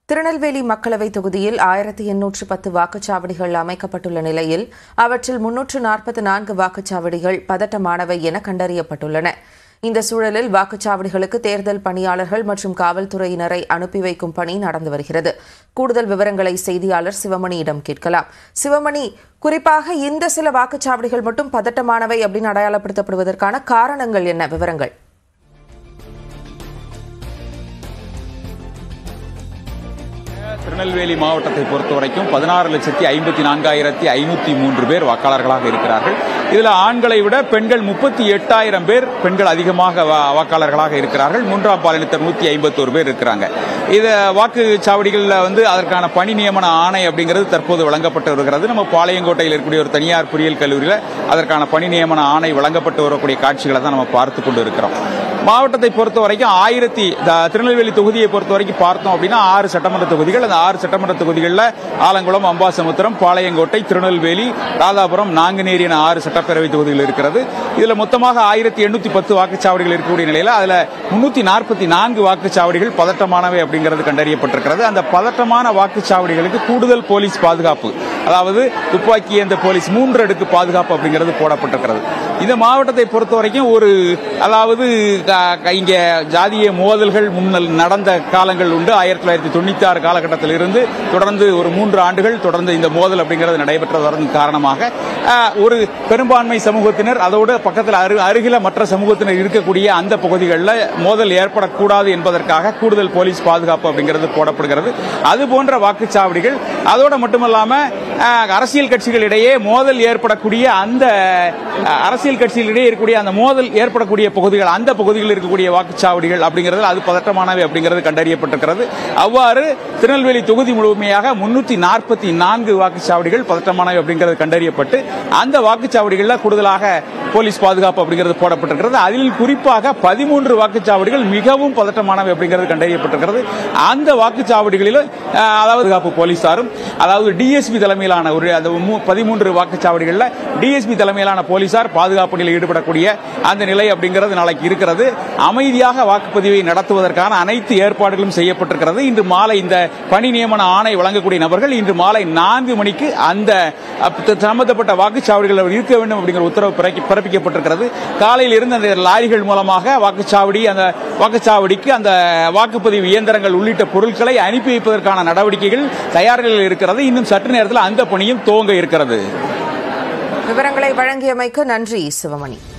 திருநெல்வேலி மக்களவைத் தொகுதியில் ஆயிரத்தி எண்ணூற்று பத்து வாக்குச்சாவடிகள் அமைக்கப்பட்டுள்ள நிலையில் அவற்றில் முன்னூற்று நாற்பத்தி நான்கு வாக்குச்சாவடிகள் பதட்டமானவை என கண்டறியப்பட்டுள்ளன இந்த சூழலில் வாக்குச்சாவடிகளுக்கு தேர்தல் பணியாளர்கள் மற்றும் காவல்துறையினரை அனுப்பி வைக்கும் பணி நடந்து வருகிறது கூடுதல் விவரங்களை செய்தியாளர் சிவமணியிடம் கேட்கலாம் சிவமணி குறிப்பாக இந்த சில வாக்குச்சாவடிகள் மட்டும் பதட்டமானவை அப்படின்னு அடையாளப்படுத்தப்படுவதற்கான காரணங்கள் என்ன விவரங்கள் திருநெல்வேலி மாவட்டத்தை பொறுத்த வரைக்கும் பதினாறு லட்சத்தி ஐம்பத்தி நான்காயிரத்தி ஐநூத்தி மூன்று பேர் வாக்காளர்களாக இருக்கிறார்கள் இதுல ஆண்களை விட பெண்கள் முப்பத்தி எட்டாயிரம் பேர் பெண்கள் அதிகமாக வா- வாக்காளர்களாக இருக்கிறார்கள் மூன்றாம் பாலினத்தர் நூத்தி ஐம்பத்தோரு பேர் இருக்கிறாங்க இது வாக்குச்சாவடிகளில் வந்து அதற்கான பணி நியமன ஆணை அப்படிங்கிறது தற்போது வழங்கப்பட்டு வருகிறது நம்ம பாளையங்கோட்டையில் இருக்கக்கூடிய ஒரு தனியார் பொறியியல் கல்லூரியில் அதற்கான பணி நியமன ஆணை வழங்கப்பட்டு வரக்கூடிய காட்சிகளை தான் நம்ம பார்த்து கொண்டு இருக்கிறோம் மாவட்டத்தை பொறுத்த வரைக்கும் ஆயிரத்தி த- திருநெல்வேலி தொகுதியை பொறுத்த வரைக்கும் பார்த்தோம் அப்படின்னா ஆறு சட்டமன்ற தொகுதிகள் அந்த ஆறு சட்டமன்ற தொகுதிகளில் ஆலங்குளம் அம்பாசமுத்திரம் பாளையங்கோட்டை திருநெல்வேலி ராதாபுரம் நாங்குநேரி என ஆறு சட்டப்பேரவை தொகுதிகள் இருக்கிறது இதுல மொத்தமாக ஆயிரத்தி எண்ணூத்தி பத்து வாக்குச்சாவடிகள் இருக்கக்கூடிய நிலையில அதுல முன்னூத்தி நாற்பத்தி நான்கு வாக்குச்சாவடிகள் பதட்டமானவை அப்படிங்கிறது கண்டறியப்பட்டிருக்கிறது அந்த பதட்டமான வாக்குச்சாவடிகளுக்கு கூடுதல் போலீஸ் பாதுகாப்பு அதாவது துப்பாக்கி ஏந்த போலீஸ் மூன்று அடுக்கு பாதுகாப்பு அப்படிங்கிறது போடப்பட்டிருக்கிறது இந்த மாவட்டத்தை பொறுத்த வரைக்கும் ஒரு அதாவது க- க- இங்க ஜாதிய மோதல்கள் முன்னல் நடந்த காலங்கள் உண்டு ஆயிரத்தி தொள்ளாயிரத்தி தொண்ணூத்தி ஆறு காலகட்டத்தில் இருந்து தொடர்ந்து ஒரு மூன்று ஆண்டுகள் தொடர்ந்து இந்த மோதல் அப்படிங்கிறது நடைபெற்று வரதன் காரணமாக அஹ், ஒரு பெரும்பான்மை சமூகத்தினர் அதோடு பக்கத்தில் அரு அருகில மற்ற சமூகத்தினர் இருக்கக்கூடிய அந்த பகுதிகளில் மோதல் ஏற்படக்கூடாது என்பதற்காக கூடுதல் போலீஸ் பாதுகாப்பு அப்படிங்கிறது போடப்படுகிறது அது போன்ற வாக்குச்சாவடிகள் அதோடு மட்டுமல்லாம அஹ், அரசியல் கட்சிகளிடையே மோதல் ஏற்படக்கூடிய அந்த அஹ், அரசியல் கட்சிகளிடையே இருக்கக்கூடிய அந்த மோதல் ஏற்படக்கூடிய பகுதிகள் அந்த பகுதிகளில் இருக்கக்கூடிய வாக்குச்சாவடிகள் அப்படிங்கிறது அது பதட்டமானவை அப்படிங்கிறது கண்டறியப்பட்டிருக்கிறது அவ்வாறு திருநெல்வேலி தொகுதி முழுமையாக முன்னூத்தி நாற்பத்தி நான்கு வாக்குச்சாவடிகள் பதட்டமானவை அப்படிங்கிறது கண்டறியப்பட்டு அந்த வாக்குச்சாவடிகளில் கூடுதலாக போலீஸ் பாதுகாப்பு அப்படிங்கிறது போடப்பட்டிருக்கிறது அதில் குறிப்பாக பதிமூன்று வாக்குச்சாவடிகள் மிகவும் பதட்டமானவை அப்படிங்கிறது கண்டறியப்பட்டிருக்கிறது அந்த வாக்குச்சாவடிகளில் அஹ், அதாவது பாதுகாப்பு போலீசாரும் அதாவது டிஎஸ்பி தலைமையிலான ஒரு அந்த மூ- பதிமூன்று வாக்குச்சாவடிகளில் டிஎஸ்பி தலைமையிலான போலீசார் பாதுகாப்பு பணியில் ஈடுபடக்கூடிய அந்த நிலை அப்படிங்கிறது நாளைக்கு இருக்கிறது அமைதியாக வாக்குப்பதிவை நடத்துவதற்கான அனைத்து ஏற்பாடுகளும் செய்யப்பட்டிருக்கிறது இன்று மாலை இந்த பணி நியமன ஆணை வழங்கக்கூடிய நபர்கள் இன்று மாலை நான்கு மணிக்கு அந்த அப்- சம்பந்தப்பட்ட வாக்குச்சாவடிகள் இருக்க வேண்டும் அப்படிங்கிற உத்தரவு பிறக்கி- பிறப்பிக்கப்பட்டிருக்கிறது காலையில் இருந்து அந்த லாரிகள் மூலமாக வாக்குச்சாவடி அந்த வாக்குச்சாவடிக்கு அந்த வாக்குப்பதிவு இயந்திரங்கள் உள்ளிட்ட பொருட்களை அனுப்பி வைப்பதற்கான நடவடிக்கைகள் தயாரில் இருக்கிறது இன்னும் சற்று நேரத்தில் அந்த பணியும் துவங்க இருக்கிறது விவரங்களை வழங்கியமைக்கு நன்றி சிவமணி